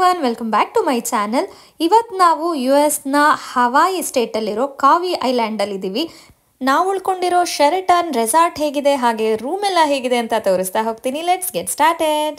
everyone welcome back to my channel ಇವತ್ತು ನಾವು you ಎಸ್ನ ಹವಾಯಿ ಸ್ಟೇಟಲ್ಲಿರೋ ಕಾವಿ ಐಲ್ಯಾಂಡಲ್ಲಿದ್ದೀವಿ ನಾವು ಉಳ್ಕೊಂಡಿರೋ ಶೆರಟನ್ ರೆಸಾರ್ಟ್ ಹೇಗಿದೆ ಹಾಗೆ ರೂಮ್ ಎಲ್ಲ ಹೇಗಿದೆ ಅಂತ ತೋರಿಸ್ತಾ ಹೋಗ್ತೀನಿ ಲೆಟ್ಸ್ ಗೆಟ್ ಸ್ಟಾರ್ಟೆಡ್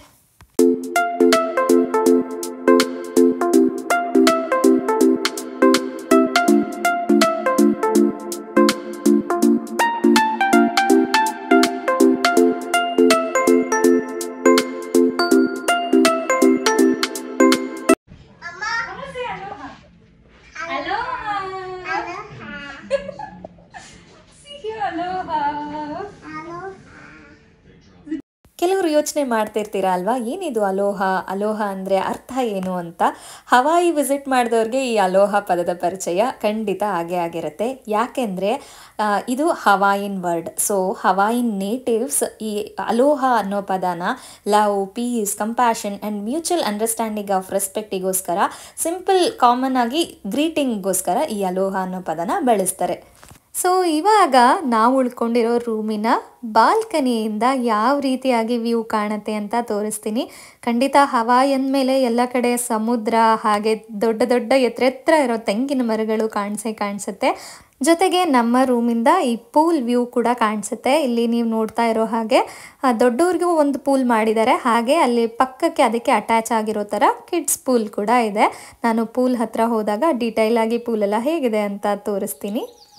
ಕೆಲವರು ಯೋಚನೆ ಮಾಡ್ತಿರ್ತೀರಾ ಅಲ್ವಾ ಏನಿದು ಅಲೋಹ ಅಲೋಹ ಅಂದರೆ ಅರ್ಥ ಏನು ಅಂತ ಹವಾಯಿ ವಿಸಿಟ್ ಮಾಡಿದವ್ರಿಗೆ ಈ ಅಲೋಹ ಪದದ ಪರಿಚಯ ಖಂಡಿತ ಆಗೇ ಆಗಿರುತ್ತೆ ಯಾಕೆಂದರೆ ಇದು Hawaiian word so Hawaiian natives ಈ ಅಲೋಹ ಅನ್ನೋ ಪದನ love peace compassion and mutual understanding of ರೆಸ್ಪೆಕ್ಟಿಗೋಸ್ಕರ ಸಿಂಪಲ್ ಕಾಮನ್ ಆಗಿ ಗ್ರೀಟಿಂಗ್ಗೋಸ್ಕರ ಈ ಅಲೋಹ ಅನ್ನೋ ಪದನ ಬಳಸ್ತಾರೆ ಸೊ ಇವಾಗ ನಾವು ಉಳ್ಕೊಂಡಿರೋ ರೂಮಿನ ಬಾಲ್ಕನಿಯಿಂದ ಯಾವ ರೀತಿಯಾಗಿ ವ್ಯೂ ಕಾಣುತ್ತೆ ಅಂತ ತೋರಿಸ್ತೀನಿ ಖಂಡಿತ ಹವಾಯಿ ಅಂದಮೇಲೆ ಎಲ್ಲ ಕಡೆ ಸಮುದ್ರ ಹಾಗೆ ದೊಡ್ಡ ದೊಡ್ಡ ಎತ್ತರ ಇರೋ ತೆಂಗಿನ ಮರಗಳು ಕಾಣಿಸೇ ಕಾಣಿಸುತ್ತೆ ಜೊತೆಗೆ ನಮ್ಮ ರೂಮಿಂದ ಈ ಪೂಲ್ ವ್ಯೂ ಕೂಡ ಕಾಣಿಸುತ್ತೆ ಇಲ್ಲಿ ನೀವು ನೋಡ್ತಾ ಇರೋ ಹಾಗೆ ಆ, ದೊಡ್ಡವ್ರಿಗೂ ಒಂದು ಪೂಲ್ ಮಾಡಿದ್ದಾರೆ ಹಾಗೆ ಅಲ್ಲಿ ಪಕ್ಕಕ್ಕೆ ಅದಕ್ಕೆ ಅಟ್ಯಾಚ್ ಆಗಿರೋ ಥರ ಕಿಡ್ಸ್ ಪೂಲ್ ಕೂಡ ಇದೆ ನಾನು ಪೂಲ್ ಹತ್ರ ಹೋದಾಗ ಡೀಟೈಲ್ ಆಗಿ ಪೂಲ್ ಎಲ್ಲ ಹೇಗಿದೆ ಅಂತ ತೋರಿಸ್ತೀನಿ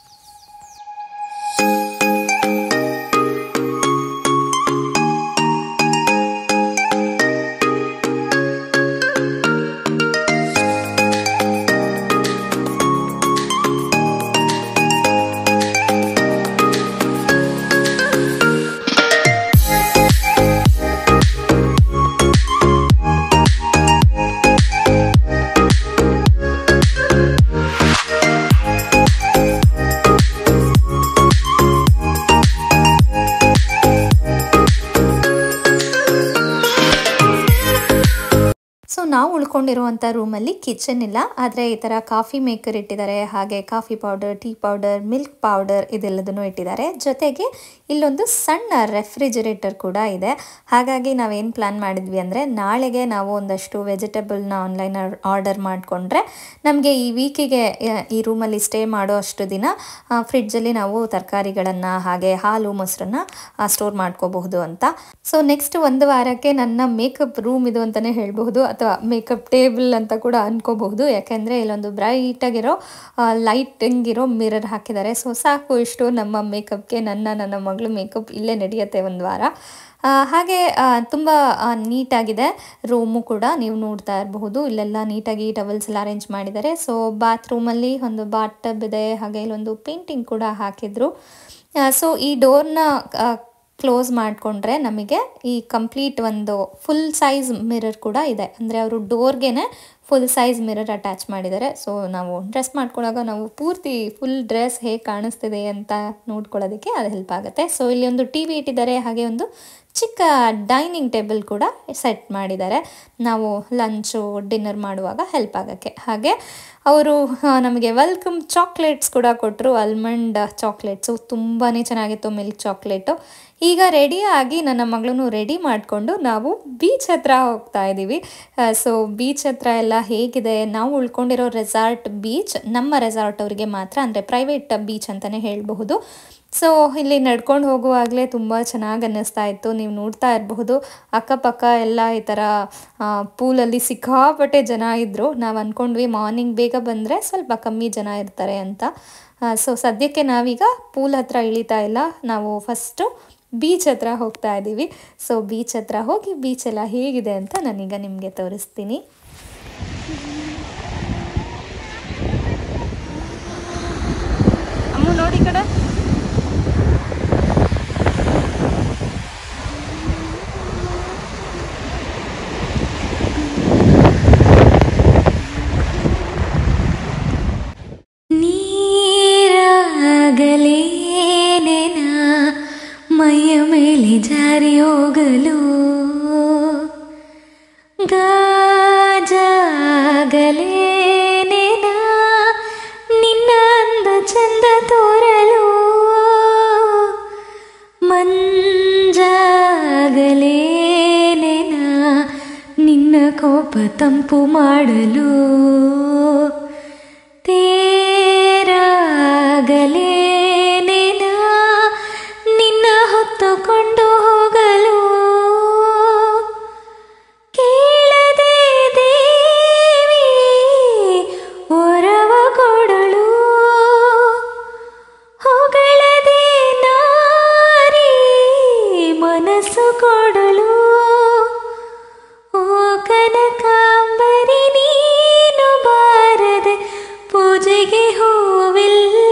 ಸೊ ನಾವು ಉಳ್ಕೊಂಡಿರುವಂಥ ರೂಮಲ್ಲಿ ಕಿಚನ್ ಇಲ್ಲ ಆದರೆ ಈ ಥರ ಕಾಫಿ ಮೇಕರ್ ಇಟ್ಟಿದ್ದಾರೆ ಹಾಗೆ coffee powder tea powder milk powder ಇದೆಲ್ಲದನ್ನು ಇಟ್ಟಿದ್ದಾರೆ ಜೊತೆಗೆ ಇಲ್ಲೊಂದು ಸಣ್ಣ ರೆಫ್ರಿಜರೇಟರ್ ಕೂಡ ಇದೆ ಹಾಗಾಗಿ ನಾವೇನು ಪ್ಲ್ಯಾನ್ ಮಾಡಿದ್ವಿ ಅಂದರೆ ನಾಳೆಗೆ ನಾವು ಒಂದಷ್ಟು ವೆಜಿಟೇಬಲ್ನ ಆನ್ಲೈನ್ ಆರ್ಡರ್ ಮಾಡಿಕೊಂಡ್ರೆ ನಮಗೆ ಈ ವೀಕಿಗೆ ಈ ರೂಮಲ್ಲಿ ಸ್ಟೇ ಮಾಡೋ ಅಷ್ಟು ದಿನ ಫ್ರಿಡ್ಜಲ್ಲಿ ನಾವು ತರಕಾರಿಗಳನ್ನು ಹಾಗೆ ಹಾಲು ಮೊಸರನ್ನ ಸ್ಟೋರ್ ಮಾಡ್ಕೋಬಹುದು ಅಂತ ಸೊ ನೆಕ್ಸ್ಟ್ ಒಂದು ವಾರಕ್ಕೆ ನನ್ನ ಮೇಕಪ್ ರೂಮ್ ಇದು ಅಂತಲೇ ಹೇಳಬಹುದು ಅಥವಾ ಮೇಕಪ್ ಟೇಬಲ್ ಅಂತ ಕೂಡ ಅನ್ಕೋಬಹುದು ಯಾಕೆಂದರೆ ಇಲ್ಲೊಂದು ಬ್ರೈಟಾಗಿರೋ ಲೈಟಿಂಗ್ ಇರೋ ಮಿರರ್ ಹಾಕಿದ್ದಾರೆ ಸೊ ಸಾಕು ಇಷ್ಟು ನಮ್ಮ ಮೇಕಪ್ಗೆ ನನ್ನ ನನ್ನ ಮಗಳು ಮೇಕಪ್ ಇಲ್ಲೇ ನಡೆಯುತ್ತೆ ಒಂದು ವಾರ ಆ, ಹಾಗೆ ತುಂಬ ನೀಟಾಗಿದೆ ರೂಮು ಕೂಡ ನೀವು ನೋಡ್ತಾ ಇರಬಹುದು ಇಲ್ಲೆಲ್ಲ ನೀಟಾಗಿ ಟವಲ್ಸ್ ಎಲ್ಲ ಅರೇಂಜ್ ಮಾಡಿದ್ದಾರೆ ಸೊ ಬಾತ್ರೂಮಲ್ಲಿ ಒಂದು ಬಾತ್ ಟಬ್ ಇದೆ ಹಾಗೆ ಇಲ್ಲೊಂದು ಪೇಂಟಿಂಗ್ ಕೂಡ ಹಾಕಿದ್ರು ಸೊ ಈ ಡೋರ್ನ ಕ್ಲೋಸ್ ಮಾಡಿಕೊಂಡ್ರೆ ನಮಗೆ ಈ ಕಂಪ್ಲೀಟ್ ಒಂದು ಫುಲ್ ಸೈಜ್ ಮಿರರ್ ಕೂಡ ಇದೆ ಅಂದರೆ ಅವರು ಡೋರ್ಗೆನೆ ಫುಲ್ ಸೈಜ್ ಮಿರರ್ ಅಟ್ಯಾಚ್ ಮಾಡಿದ್ದಾರೆ ಸೊ ನಾವು ಡ್ರೆಸ್ ಮಾಡ್ಕೊಳ್ಳೋವಾಗ ನಾವು ಪೂರ್ತಿ ಫುಲ್ ಡ್ರೆಸ್ ಹೇಗೆ ಕಾಣಿಸ್ತಿದೆ ಅಂತ ನೋಡ್ಕೊಳ್ಳೋದಕ್ಕೆ ಅದು ಹೆಲ್ಪ್ ಆಗುತ್ತೆ ಸೊ ಇಲ್ಲಿ ಒಂದು ಟಿ ವಿ ಇಟ್ಟಿದ್ದಾರೆ ಹಾಗೆ ಒಂದು ಚಿಕ್ಕ ಡೈನಿಂಗ್ ಟೇಬಲ್ ಕೂಡ ಸೆಟ್ ಮಾಡಿದ್ದಾರೆ ನಾವು ಲಂಚು ಡಿನ್ನರ್ ಮಾಡುವಾಗ ಹೆಲ್ಪ್ ಆಗೋಕ್ಕೆ ಹಾಗೆ ಅವರು ನಮಗೆ ವೆಲ್ಕಮ್ ಚಾಕ್ಲೇಟ್ಸ್ ಕೂಡ ಕೊಟ್ಟರು ಆಲ್ಮಂಡ್ ಚಾಕ್ಲೇಟ್ಸು ತುಂಬಾ ಚೆನ್ನಾಗಿತ್ತು ಮಿಲ್ಕ್ ಚಾಕ್ಲೇಟು ಈಗ ರೆಡಿಯಾಗಿ ನನ್ನ ಮಗಳನ್ನು ರೆಡಿ ಮಾಡಿಕೊಂಡು ನಾವು ಬೀಚ್ ಹತ್ರ ಹೋಗ್ತಾ ಇದ್ದೀವಿ ಸೊ ಬೀಚ್ ಹತ್ರ ಎಲ್ಲ ಹೇಗಿದೆ ನಾವು ಉಳ್ಕೊಂಡಿರೋ ರೆಸಾರ್ಟ್ ಬೀಚ್ ನಮ್ಮ ರೆಸಾರ್ಟ್ ಅವರಿಗೆ ಮಾತ್ರ ಅಂದರೆ ಪ್ರೈವೇಟ್ ಬೀಚ್ ಅಂತಲೇ ಹೇಳಬಹುದು ಸೊ ಇಲ್ಲಿ ನಡ್ಕೊಂಡು ಹೋಗುವಾಗಲೇ ತುಂಬ ಚೆನ್ನಾಗಿ ಅನ್ನಿಸ್ತಾ ಇತ್ತು ನೀವು ನೋಡ್ತಾ ಇರಬಹುದು ಅಕ್ಕಪಕ್ಕ ಎಲ್ಲ ಈ ಥರ ಪೂಲಲ್ಲಿ ಸಿಕ್ಕಾಪಟ್ಟೆ ಜನ ಇದ್ದರು ನಾವು ಅಂದ್ಕೊಂಡ್ವಿ ಮಾರ್ನಿಂಗ್ ಬೇಗ ಬಂದರೆ ಸ್ವಲ್ಪ ಕಮ್ಮಿ ಜನ ಇರ್ತಾರೆ ಅಂತ ಸೊ ಸದ್ಯಕ್ಕೆ ನಾವೀಗ ಪೂಲ್ ಹತ್ರ ಇಳಿತಾ ಇಲ್ಲ ನಾವು ಫಸ್ಟು ಬೀಚ್ ಹತ್ರ ಹೋಗ್ತಾ ಇದ್ದೀವಿ ಸೊ ಬೀಚ್ ಹತ್ರ ಹೋಗಿ ಬೀಚ್ ಎಲ್ಲ ಹೇಗಿದೆ ಅಂತ ನಾನೀಗ ನಿಮಗೆ ತೋರಿಸ್ತೀನಿ ಅಮ್ಮು ನೋಡಿ ಈ ಕಡೆ ನೀರಾಗಲೇನೆನ ಮೈಯ ಮೇಲೆ ಜಾರಿ ಹೋಗಲು ಗಾಜಾಗಲೇನೆನ ನಿನ್ನ ಅಂದ ಚಂದ ತೋರಲು ಮಂಜಾಗಲೇನೆನ ನಿನ್ನ ಕೋಪ ಕೋಪ ತಂಪು ಮಾಡಲು ತೇರಾಗಲೇನೆನ ನಿನ್ನ ಹೊತ್ತುಕೊಂಡು ಹೋಗಲು ಕೇಳದೆ ದೇವಿ ಒರವ ಕೊಡಳು ಹೊಗಳದೆ ನಾರಿ ಮನಸ್ಸು ಕೊಡಳು ಓ ಕನಕಾಂಬರಿ ನೀನು ಬಾರದೆ ಪೂಜೆಗೆ ಹೂವಿಲ್ಲ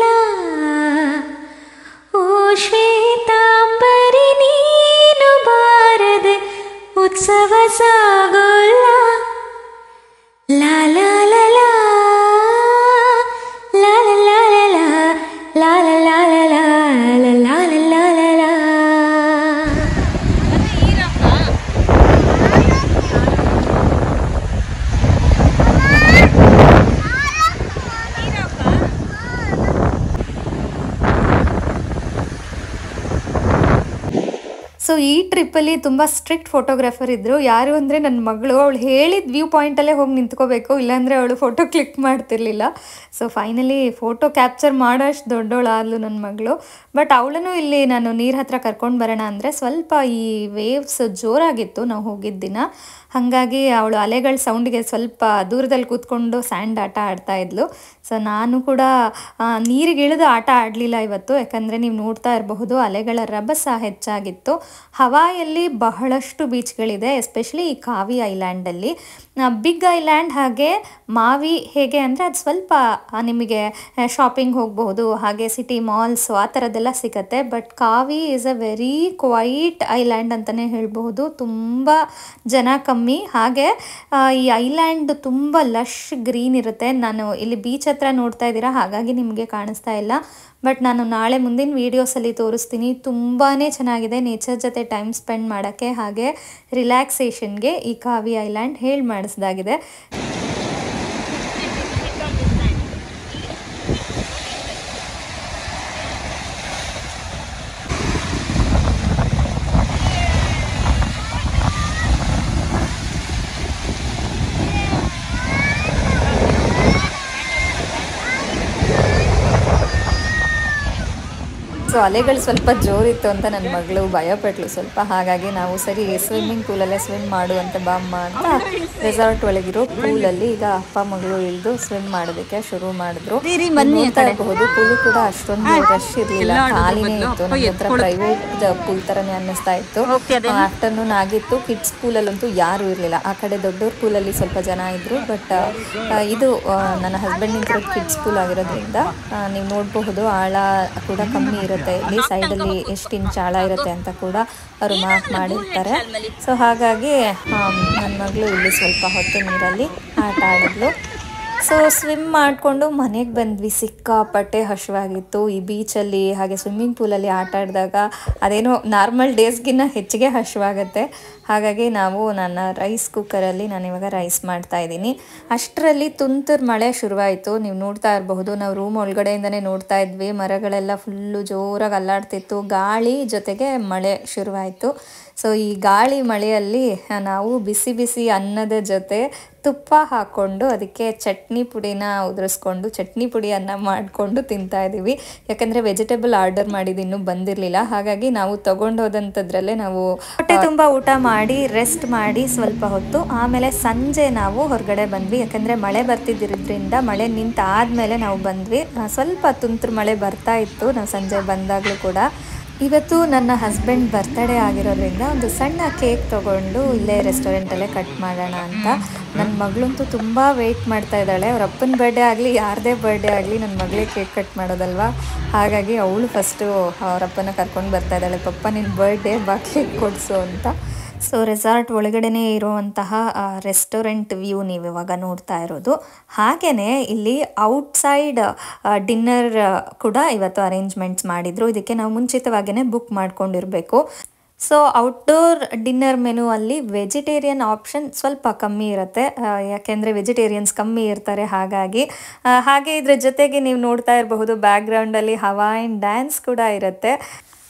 ಓ ಶ್ವೇತಾಂಬರಿ ನೀನು ಬಾರದೆ ಉತ್ಸವ ಸಾಗೋಲ್ಲ ಲಾ ಲಾ ಲಾ ಲಾ ಲಾ ಲಾ ಲಾ ಲಾ ಲಾ ಲಾ ಲಾ ಲಾ ಲಾ ಲಾ ಲಾ ಲಾ ಲಾ ಲಾ ಸೊ ಈ ಟ್ರಿಪ್ಪಲ್ಲಿ ತುಂಬ ಸ್ಟ್ರಿಕ್ಟ್ ಫೋಟೋಗ್ರಾಫರ್ ಇದ್ದರು ಯಾರು ಅಂದರೆ ನನ್ನ ಮಗಳು ಅವಳು ಹೇಳಿದ ವ್ಯೂ ಪಾಯಿಂಟಲ್ಲೇ ಹೋಗಿ ನಿಂತ್ಕೋಬೇಕು ಇಲ್ಲಾಂದರೆ ಅವಳು ಫೋಟೋ ಕ್ಲಿಕ್ ಮಾಡ್ತಿರ್ಲಿಲ್ಲ ಸೊ ಫೈನಲಿ ಫೋಟೋ ಕ್ಯಾಪ್ಚರ್ ಮಾಡೋಷ್ಟು ದೊಡ್ಡವಳಾದ್ಲು ನನ್ನ ಮಗಳು ಬಟ್ ಅವಳನ್ನು ಇಲ್ಲಿ ನಾನು ನೀರು ಹತ್ರ ಕರ್ಕೊಂಡು ಬರೋಣ ಅಂದರೆ ಸ್ವಲ್ಪ ಈ ವೇವ್ಸ್ ಜೋರಾಗಿತ್ತು ನಾವು ಹೋಗಿದ್ದ ದಿನ ಹಾಗಾಗಿ ಅವಳು ಅಲೆಗಳ ಸೌಂಡಿಗೆ ಸ್ವಲ್ಪ ದೂರದಲ್ಲಿ ಕೂತ್ಕೊಂಡು ಸ್ಯಾಂಡ್ ಆಟ ಆಡ್ತಾ ಇದ್ಲು ಸೊ ನಾನು ಕೂಡ ಆ, ನೀರಿಗೆ ಇಳಿದು ಆಟ ಆಡಲಿಲ್ಲ ಇವತ್ತು ಯಾಕಂದರೆ ನೀವು ನೋಡ್ತಾ ಇರಬಹುದು ಅಲೆಗಳ ರಭಸ ಹೆಚ್ಚಾಗಿತ್ತು ಹವಾಯಲ್ಲಿ ಬಹಳಷ್ಟು ಬೀಚ್ಗಳಿದೆ ಎಸ್ಪೆಷಲಿ ಈ ಕಾವಿ ಐಲ್ಯಾಂಡಲ್ಲಿ ಬಿಗ್ ಐಲ್ಯಾಂಡ್ ಹಾಗೆ ಮಾವಿ ಹೇಗೆ ಅಂದರೆ ಅದು ಸ್ವಲ್ಪ ಆ, ನಿಮಗೆ ಶಾಪಿಂಗ್ ಹೋಗಬಹುದು ಹಾಗೆ ಸಿಟಿ ಮಾಲ್ಸು ಆ ಥರದ್ದೆಲ್ಲ ಸಿಗತ್ತೆ but Kavi is a very quiet island ಅಂತಲೇ ಹೇಳ್ಬಹುದು ತುಂಬ ಜನ ಕಮ್ಮಿ ಹಾಗೆ ಆ, ಈ ಐಲ್ಯಾಂಡ್ ತುಂಬ ಲಶ್ ಗ್ರೀನ್ ಇರುತ್ತೆ ನಾನು ಇಲ್ಲಿ ಬೀಚ್ ಹತ್ರ ನೋಡ್ತಾ ಇದ್ದೀರಾ ಹಾಗಾಗಿ ನಿಮಗೆ ಕಾಣಿಸ್ತಾ ಇಲ್ಲ ಬಟ್ ನಾನು ನಾಳೆ ಮುಂದಿನ ವೀಡಿಯೋಸಲ್ಲಿ ತೋರಿಸ್ತೀನಿ ತುಂಬಾ ಚೆನ್ನಾಗಿದೆ ನೇಚರ್ ಜೊತೆ ಟೈಮ್ ಸ್ಪೆಂಡ್ ಮಾಡೋಕ್ಕೆ ಹಾಗೆ ರಿಲ್ಯಾಕ್ಸೇಷನ್ಗೆ ಈ ಕಾವಿ ಐಲ್ಯಾಂಡ್ ಹೇಳಿ ಮಾಡಿಸ್ದಾಗಿದೆ ಸೊ ಅಲೆಗಳು ಸ್ವಲ್ಪ ಜೋರಿತ್ತು ಅಂತ ನನ್ನ ಮಗಳು ಭಯಪಟ್ಲು ಸ್ವಲ್ಪ ಹಾಗಾಗಿ ನಾವು ಸರಿ ಸ್ವಿಮ್ಮಿಂಗ್ ಪೂಲಲ್ಲೇ ಸ್ವಿಮ್ ಮಾಡು ಅಂತ ಬಾಮ್ಮ ಅಂತ ರೆಸಾರ್ಟ್ ಒಳಗಿರೋ ಪೂಲಲ್ಲಿ ಈಗ ಅಪ್ಪ ಮಗಳು ಇಳಿದು ಸ್ವಿಮ್ ಮಾಡೋದಕ್ಕೆ ಶುರು ಮಾಡಿದ್ರು ನೋಡ್ತಾ ಇರಬಹುದು ಪೂಲು ಕೂಡ ಅಷ್ಟೊಂದು ರಶ್ ಇರಲಿಲ್ಲ ಖಾಲಿನೇ ಇತ್ತು ನಮ್ಮ ಹತ್ರ ಪ್ರೈವೇಟ್ ಪೂಲ್ ತರನೇ ಅನ್ನಿಸ್ತಾ ಇತ್ತು ಆಫ್ಟರ್ನೂನ್ ಆಗಿತ್ತು ಕಿಡ್ಸ್ ಪೂಲಲ್ಲಂತೂ ಯಾರು ಇರಲಿಲ್ಲ ಆ ಕಡೆ ದೊಡ್ಡವ್ರ ಪೂಲಲ್ಲಿ ಸ್ವಲ್ಪ ಜನ ಇದ್ರು ಬಟ್ ಇದು ಆ, ನನ್ನ ಹಸ್ಬೆಂಡ್ ನಿಂತಿರೋದು ಕಿಡ್ಸ್ ಪೂಲ್ ಆಗಿರೋದ್ರಿಂದ ಆ, ನೀವು ನೋಡಬಹುದು ಆಳ ಕೂಡ ಕಮ್ಮಿ ಇರುತ್ತೆ ಇಲ್ಲಿ ಸೈಡಲ್ಲಿ ಎಷ್ಟು ಇಂಚ್ ಆಳ ಇರುತ್ತೆ ಅಂತ ಕೂಡ ಅವರು ಮಾರ್ಕ್ ಮಾಡಿರ್ತಾರೆ ಸೊ ಹಾಗಾಗಿ ನನ್ನ ಮಗಳು ಇಲ್ಲಿ ಸ್ವಲ್ಪ ಹೊತ್ತು ನೀರಲ್ಲಿ ಆಟ ಆಡಿದ್ಲು ಸೊ ಸ್ವಿಮ್ ಮಾಡಿಕೊಂಡು ಮನೆಗೆ ಬಂದ್ವಿ ಸಿಕ್ಕಾಪಟ್ಟೆ ಹಸಿವಾಗಿತ್ತು ಈ ಬೀಚಲ್ಲಿ ಹಾಗೆ ಸ್ವಿಮ್ಮಿಂಗ್ ಪೂಲಲ್ಲಿ ಆಟ ಆಡಿದಾಗ ಅದೇನೋ ನಾರ್ಮಲ್ ಡೇಸ್ಗಿನ್ನ ಹೆಚ್ಚಿಗೆ ಹಸಿವಾಗುತ್ತೆ ಹಾಗಾಗಿ ನಾವು ನನ್ನ ರೈಸ್ ಕುಕ್ಕರಲ್ಲಿ ನಾನು ಇವಾಗ ರೈಸ್ ಮಾಡ್ತಾ ಇದ್ದೀನಿ ಅಷ್ಟರಲ್ಲಿ ತುಂತುರು ಮಳೆ ಶುರುವಾಯಿತು ನೀವು ನೋಡ್ತಾ ಇರಬಹುದು ನಾವು ರೂಮ್ ಒಳಗಡೆಯಿಂದನೇ ನೋಡ್ತಾ ಇದ್ವಿ ಮರಗಳೆಲ್ಲ ಫುಲ್ಲು ಜೋರಾಗಿ ಅಲ್ಲಾಡ್ತಿತ್ತು ಗಾಳಿ ಜೊತೆಗೆ ಮಳೆ ಶುರುವಾಯಿತು ಸೊ ಈ ಗಾಳಿ ಮಳೆಯಲ್ಲಿ ನಾವು ಬಿಸಿ ಬಿಸಿ ಅನ್ನದ ಜೊತೆ ತುಪ್ಪ ಹಾಕ್ಕೊಂಡು ಅದಕ್ಕೆ ಚಟ್ನಿ ಪುಡಿನ ಉದುರಿಸ್ಕೊಂಡು ಚಟ್ನಿ ಪುಡಿ ಅನ್ನ ಮಾಡಿಕೊಂಡು ತಿಂತಾ ಇದ್ದೀವಿ ಯಾಕಂದರೆ ವೆಜಿಟೇಬಲ್ ಆರ್ಡರ್ ಮಾಡಿದ್ದು ಇನ್ನೂ ಬಂದಿರಲಿಲ್ಲ ಹಾಗಾಗಿ ನಾವು ತಗೊಂಡೋದಂಥದ್ರಲ್ಲೇ ನಾವು ಹೊಟ್ಟೆ ತುಂಬ ಊಟ ಮಾಡಿ ರೆಸ್ಟ್ ಮಾಡಿ ಸ್ವಲ್ಪ ಹೊತ್ತು ಆಮೇಲೆ ಸಂಜೆ ನಾವು ಹೊರಗಡೆ ಬಂದ್ವಿ ಯಾಕಂದರೆ ಮಳೆ ಬರ್ತಿದ್ದಿರೋದ್ರಿಂದ ಮಳೆ ನಿಂತ ಆದಮೇಲೆ ನಾವು ಬಂದ್ವಿ ಆ, ಸ್ವಲ್ಪ ತುಂತುರು ಮಳೆ ಬರ್ತಾ ಇತ್ತು ನಾವು ಸಂಜೆ ಬಂದಾಗಲೂ ಕೂಡ ಇವತ್ತು ನನ್ನ ಹಸ್ಬೆಂಡ್ ಬರ್ತ್ಡೇ ಆಗಿರೋದ್ರಿಂದ ಒಂದು ಸಣ್ಣ ಕೇಕ್ ತೊಗೊಂಡು ಇಲ್ಲೇ ರೆಸ್ಟೋರೆಂಟಲ್ಲೇ ಕಟ್ ಮಾಡೋಣ ಅಂತ ನನ್ನ ಮಗಳಂತೂ ತುಂಬ ವೆಯ್ಟ್ ಮಾಡ್ತಾ ಇದ್ದಾಳೆ ಅವ್ರ ಅಪ್ಪನ ಬರ್ಡೇ ಆಗಲಿ ಯಾರದೇ ಬರ್ಡೇ ಆಗಲಿ ನನ್ನ ಮಗಳೇ ಕೇಕ್ ಕಟ್ ಮಾಡೋದಲ್ವಾ ಹಾಗಾಗಿ ಅವಳು ಫಸ್ಟು ಅವರಪ್ಪನ ಕರ್ಕೊಂಡು ಬರ್ತಾ ಇದ್ದಾಳೆ ಪಪ್ಪ ನಿನ್ನ ಬರ್ಡೇ ಬಾ ಕೇಕ್ ಕೊಡಿಸು ಅಂತ ಸೊ ರೆಸಾರ್ಟ್ ಒಳಗಡೆನೇ ಇರುವಂತಹ ರೆಸ್ಟೋರೆಂಟ್ ವ್ಯೂ ನೀವು ಇವಾಗ ನೋಡ್ತಾ ಇರೋದು ಹಾಗೆಯೇ ಇಲ್ಲಿ ಔಟ್ಸೈಡ್ ಡಿನ್ನರ್ ಕೂಡ ಇವತ್ತು ಅರೇಂಜ್ಮೆಂಟ್ಸ್ ಮಾಡಿದ್ರು ಇದಕ್ಕೆ ನಾವು ಮುಂಚಿತವಾಗಿಯೇ ಬುಕ್ ಮಾಡ್ಕೊಂಡಿರಬೇಕು ಸೊ ಔಟ್ಡೋರ್ ಡಿನ್ನರ್ ಮೆನು ಅಲ್ಲಿ ವೆಜಿಟೇರಿಯನ್ ಆಪ್ಷನ್ ಸ್ವಲ್ಪ ಕಮ್ಮಿ ಇರುತ್ತೆ ಆ, ಯಾಕೆಂದರೆ ವೆಜಿಟೇರಿಯನ್ಸ್ ಕಮ್ಮಿ ಇರ್ತಾರೆ ಹಾಗಾಗಿ ಆ, ಹಾಗೆ ಇದ್ರ ಜೊತೆಗೆ ನೀವು ನೋಡ್ತಾ ಇರಬಹುದು ಬ್ಯಾಕ್ಗ್ರೌಂಡಲ್ಲಿ ಹವಾಯಿನ್ ಡ್ಯಾನ್ಸ್ ಕೂಡ ಇರುತ್ತೆ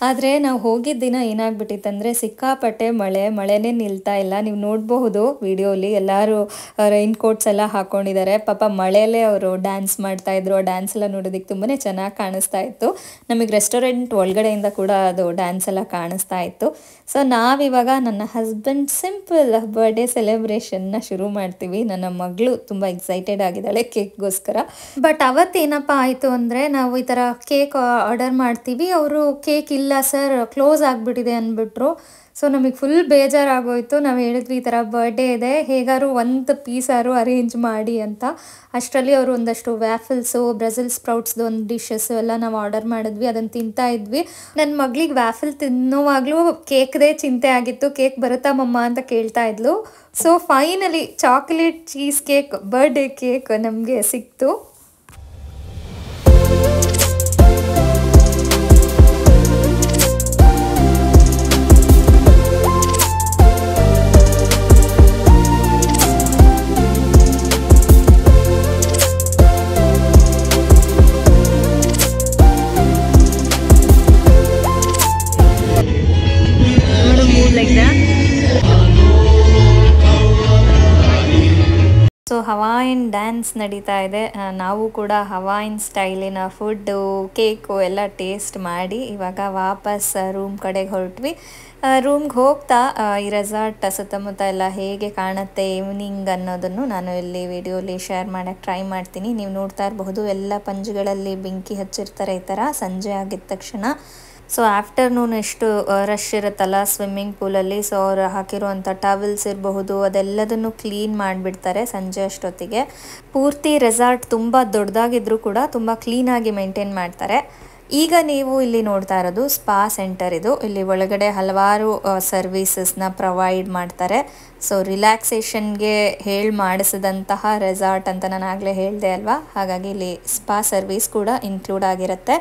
ಆದರೆ ನಾವು ಹೋಗಿದ್ದ ದಿನ ಏನಾಗ್ಬಿಟ್ಟಿತ್ತಂದರೆ ಸಿಕ್ಕಾಪಟ್ಟೆ ಮಳೆ ಮಳೆನೇ ನಿಲ್ತಾ ಇಲ್ಲ ನೀವು ನೋಡಬಹುದು ವಿಡಿಯೋಲಿ ಎಲ್ಲರೂ ರೈನ್ ಕೋಟ್ಸ್ ಎಲ್ಲ ಹಾಕೊಂಡಿದ್ದಾರೆ ಪಾಪ ಮಳೆಯಲ್ಲೇ ಅವರು ಡ್ಯಾನ್ಸ್ ಮಾಡ್ತಾ ಇದ್ರು ಆ ಡ್ಯಾನ್ಸ್ ಎಲ್ಲ ನೋಡೋದಕ್ಕೆ ತುಂಬಾ ಚೆನ್ನಾಗಿ ಕಾಣಿಸ್ತಾ ಇತ್ತು ನಮಗೆ ರೆಸ್ಟೋರೆಂಟ್ ಒಳಗಡೆಯಿಂದ ಕೂಡ ಅದು ಡ್ಯಾನ್ಸ್ ಎಲ್ಲ ಕಾಣಿಸ್ತಾ ಇತ್ತು ಸೊ ನಾವಿವಾಗ ನನ್ನ ಹಸ್ಬೆಂಡ್ ಸಿಂಪಲ್ ಬರ್ಡೇ ಸೆಲೆಬ್ರೇಷನ್ನ ಶುರು ಮಾಡ್ತೀವಿ ನನ್ನ ಮಗಳು ತುಂಬ ಎಕ್ಸೈಟೆಡ್ ಆಗಿದ್ದಾಳೆ ಕೇಕ್ಗೋಸ್ಕರ ಬಟ್ ಅವತ್ತೇನಪ್ಪ ಆಯಿತು ಅಂದರೆ ನಾವು ಈ ಥರ ಕೇಕ್ ಆರ್ಡರ್ ಮಾಡ್ತೀವಿ ಅವರು ಕೇಕ್ ಇಲ್ಲ ಸರ್ ಕ್ಲೋಸ್ ಆಗಿಬಿಟ್ಟಿದೆ ಅಂದ್ಬಿಟ್ರು ಸೊ ನಮಗೆ ಫುಲ್ ಬೇಜಾರಾಗೋಯ್ತು ನಾವು ಹೇಳಿದ್ವಿ ಈ ಥರ ಬರ್ಡೇ ಇದೆ ಹೇಗಾರು ಒಂದು ಪೀಸಾರು ಅರೇಂಜ್ ಮಾಡಿ ಅಂತ ಅಷ್ಟರಲ್ಲಿ ಅವರು ಒಂದಷ್ಟು ವ್ಯಾಫಲ್ಸು ಬ್ರೆಜಿಲ್ ಸ್ಪ್ರೌಟ್ಸ್ದು ಒಂದು ಡಿಶಸ್ಸು ಎಲ್ಲ ನಾವು ಆರ್ಡರ್ ಮಾಡಿದ್ವಿ ಅದನ್ನು ತಿಂತಾ ಇದ್ವಿ ನನ್ನ ಮಗಳಿಗೆ ವ್ಯಾಫಲ್ ತಿನ್ನೋವಾಗಲೂ ಕೇಕ್ದೇ ಚಿಂತೆ ಆಗಿತ್ತು ಕೇಕ್ ಬರುತ್ತಾ ಮಮ್ಮ ಅಂತ ಕೇಳ್ತಾ ಇದ್ಲು so finally chocolate cheese cake birthday cake ನಮಗೆ ಸಿಕ್ತು ಸೊ ಹವಾಯಿನ್ ಡ್ಯಾನ್ಸ್ ನಡೀತಾ ಇದೆ ಆ, ನಾವು ಕೂಡ ಹವಾಯಿನ್ ಸ್ಟೈಲಿನ ಫುಡ್ಡು ಕೇಕು ಎಲ್ಲ ಟೇಸ್ಟ್ ಮಾಡಿ ಇವಾಗ ವಾಪಸ್ ರೂಮ್ ಕಡೆಗೆ ಹೊರಟ್ವಿ ರೂಮ್ಗೆ ಹೋಗ್ತಾ ಆ, ಈ ರೆಸಾರ್ಟ್ ಸುತ್ತಮುತ್ತ ಎಲ್ಲ ಹೇಗೆ ಕಾಣುತ್ತೆ ಈವ್ನಿಂಗ್ ಅನ್ನೋದನ್ನು ನಾನು ಇಲ್ಲಿ ವಿಡಿಯೋಲಿ ಶೇರ್ ಮಾಡೋಕ್ಕೆ ಟ್ರೈ ಮಾಡ್ತೀನಿ ನೀವು ನೋಡ್ತಾ ಇರಬಹುದು ಎಲ್ಲ ಪಂಜುಗಳಲ್ಲಿ ಬೆಂಕಿ ಹಚ್ಚಿರ್ತಾರೆ ಈ ಥರ ಸಂಜೆ ಆಗಿದ ತಕ್ಷಣ ಸೊ ಆಫ್ಟರ್ನೂನ್ ಎಷ್ಟು ರಶ್ ಇರುತ್ತಲ್ಲ ಸ್ವಿಮ್ಮಿಂಗ್ ಪೂಲಲ್ಲಿ ಸೊ ಅವ್ರು ಹಾಕಿರುವಂಥ ಟವಲ್ಸ್ ಇರಬಹುದು ಅದೆಲ್ಲದನ್ನು ಕ್ಲೀನ್ ಮಾಡಿಬಿಡ್ತಾರೆ ಸಂಜೆ ಅಷ್ಟೊತ್ತಿಗೆ ಪೂರ್ತಿ ರೆಸಾರ್ಟ್ ತುಂಬ ದೊಡ್ಡದಾಗಿದ್ರೂ ಕೂಡ ತುಂಬ ಕ್ಲೀನಾಗಿ ಮೇಂಟೈನ್ ಮಾಡ್ತಾರೆ ಈಗ ನೀವು ಇಲ್ಲಿ ನೋಡ್ತಾ ಇರೋದು ಸ್ಪಾ ಸೆಂಟರ್ ಇದು ಇಲ್ಲಿ ಒಳಗಡೆ ಹಲವಾರು ಸರ್ವೀಸಸ್ನ ಪ್ರೊವೈಡ್ ಮಾಡ್ತಾರೆ ಸೊ ರಿಲ್ಯಾಕ್ಸೇಷನ್ಗೆ ಹೇಳಿ ಮಾಡಿಸಿದಂತಹ ರೆಸಾರ್ಟ್ ಅಂತ ನಾನು ಆಗಲೇ ಹೇಳಿದೆ ಅಲ್ವಾ ಹಾಗಾಗಿ ಇಲ್ಲಿ ಸ್ಪಾ ಸರ್ವಿಸ್ ಕೂಡ ಇನ್ಕ್ಲೂಡ್ ಆಗಿರುತ್ತೆ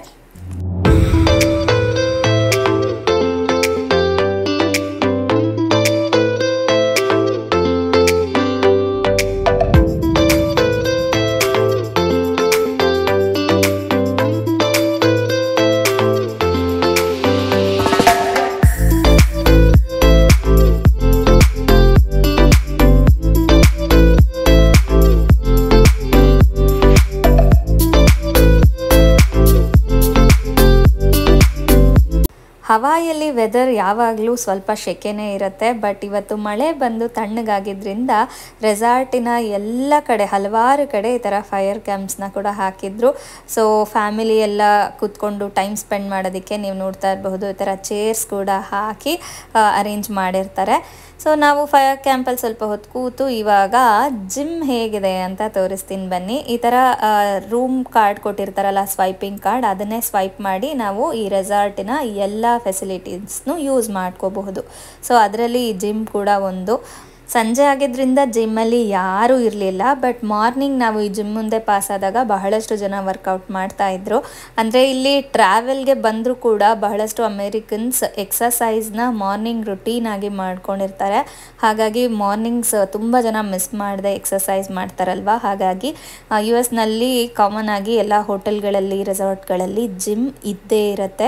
ಹವಾಯಲ್ಲಿ ವೆದರ್ ಯಾವಾಗಲೂ ಸ್ವಲ್ಪ ಸೆಕೆನೇ ಇರುತ್ತೆ ಬಟ್ ಇವತ್ತು ಮಳೆ ಬಂದು ತಣ್ಣಗಾಗಿದ್ರಿಂದ ರೆಸಾರ್ಟಿನ ಎಲ್ಲ ಕಡೆ ಹಲವಾರು ಕಡೆ ಈ ಥರ ಫೈರ್ ಕ್ಯಾಂಪ್ಸ್ನ ಕೂಡ ಹಾಕಿದ್ರು ಸೊ ಫ್ಯಾಮಿಲಿ ಎಲ್ಲ ಕೂತ್ಕೊಂಡು ಟೈಮ್ ಸ್ಪೆಂಡ್ ಮಾಡೋದಕ್ಕೆ ನೀವು ನೋಡ್ತಾ ಇರಬಹುದು ಈ ಥರ ಚೇರ್ಸ್ ಕೂಡ ಹಾಕಿ ಅರೇಂಜ್ ಮಾಡಿರ್ತಾರೆ ಸೊ ನಾವು ಫೈರ್ ಕ್ಯಾಂಪಲ್ಲಿ ಸ್ವಲ್ಪ ಹೊತ್ತು ಕೂತು ಇವಾಗ ಜಿಮ್ ಹೇಗಿದೆ ಅಂತ ತೋರಿಸ್ತೀನಿ ಬನ್ನಿ ಈ ಥರ ರೂಮ್ ಕಾರ್ಡ್ ಕೊಟ್ಟಿರ್ತಾರಲ್ಲ ಸ್ವೈಪಿಂಗ್ ಕಾರ್ಡ್ ಅದನ್ನೇ ಸ್ವೈಪ್ ಮಾಡಿ ನಾವು ಈ ರೆಸಾರ್ಟಿನ ಎಲ್ಲ ಫೆಸಿಲಿಟೀಸ್ನು ಯೂಸ್ ಮಾಡ್ಕೋಬಹುದು ಸೊ ಅದರಲ್ಲಿ ಜಿಮ್ ಕೂಡ ಒಂದು ಸಂಜೆ ಆಗಿದ್ರಿಂದ ಜಿಮ್ಮಲ್ಲಿ ಯಾರೂ ಇರಲಿಲ್ಲ ಬಟ್ ಮಾರ್ನಿಂಗ್ ನಾವು ಈ ಜಿಮ್ ಮುಂದೆ ಪಾಸ್ ಆದಾಗ ಬಹಳಷ್ಟು ಜನ ವರ್ಕೌಟ್ ಮಾಡ್ತಾ ಇದ್ರು ಅಂದರೆ ಇಲ್ಲಿ ಟ್ರಾವೆಲ್ಗೆ ಬಂದರೂ ಕೂಡ ಬಹಳಷ್ಟು ಅಮೇರಿಕನ್ಸ್ ಎಕ್ಸಸೈಸ್ನ ಮಾರ್ನಿಂಗ್ ರುಟೀನ್ ಆಗಿ ಮಾಡ್ಕೊಂಡಿರ್ತಾರೆ ಹಾಗಾಗಿ ಮಾರ್ನಿಂಗ್ಸ್ ತುಂಬ ಜನ ಮಿಸ್ ಮಾಡದೆ ಎಕ್ಸಸೈಸ್ ಮಾಡ್ತಾರಲ್ವ ಹಾಗಾಗಿ ಯು ಎಸ್ನಲ್ಲಿ ಕಾಮನ್ ಆಗಿ ಎಲ್ಲ ಹೋಟೆಲ್ಗಳಲ್ಲಿ ರೆಸಾರ್ಟ್ಗಳಲ್ಲಿ ಜಿಮ್ ಇದ್ದೇ ಇರುತ್ತೆ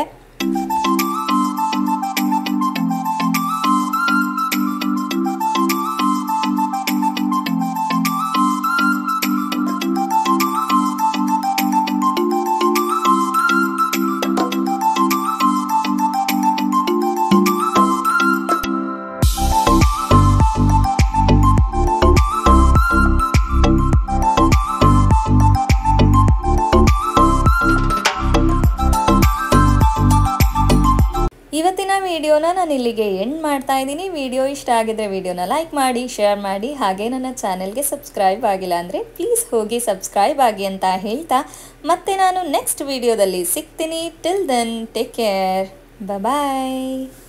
ಇವತ್ತಿನ ವಿಡಿಯೋನ ನಾನು ಇಲ್ಲಿಗೆ ಎಂಡ್ ಮಾಡ್ತಾ ಇದ್ದೀನಿ ವಿಡಿಯೋ ಇಷ್ಟ ಆಗಿದ್ರೆ ವಿಡಿಯೋನ ಲೈಕ್ ಮಾಡಿ ಶೇರ್ ಮಾಡಿ ಹಾಗೆ ನನ್ನ ಚಾನೆಲ್ಗೆ ಸಬ್ಸ್ಕ್ರೈಬ್ ಆಗಿಲ್ಲ ಅಂದರೆ ಪ್ಲೀಸ್ ಹೋಗಿ ಸಬ್ಸ್ಕ್ರೈಬ್ ಆಗಿ ಅಂತ ಹೇಳ್ತಾ ಮತ್ತೆ ನಾನು ನೆಕ್ಸ್ಟ್ ವಿಡಿಯೋದಲ್ಲಿ ಸಿಗ್ತೀನಿ ಟಿಲ್ ದೆನ್ ಟೇಕ್ ಕೇರ್ ಬಾಯ್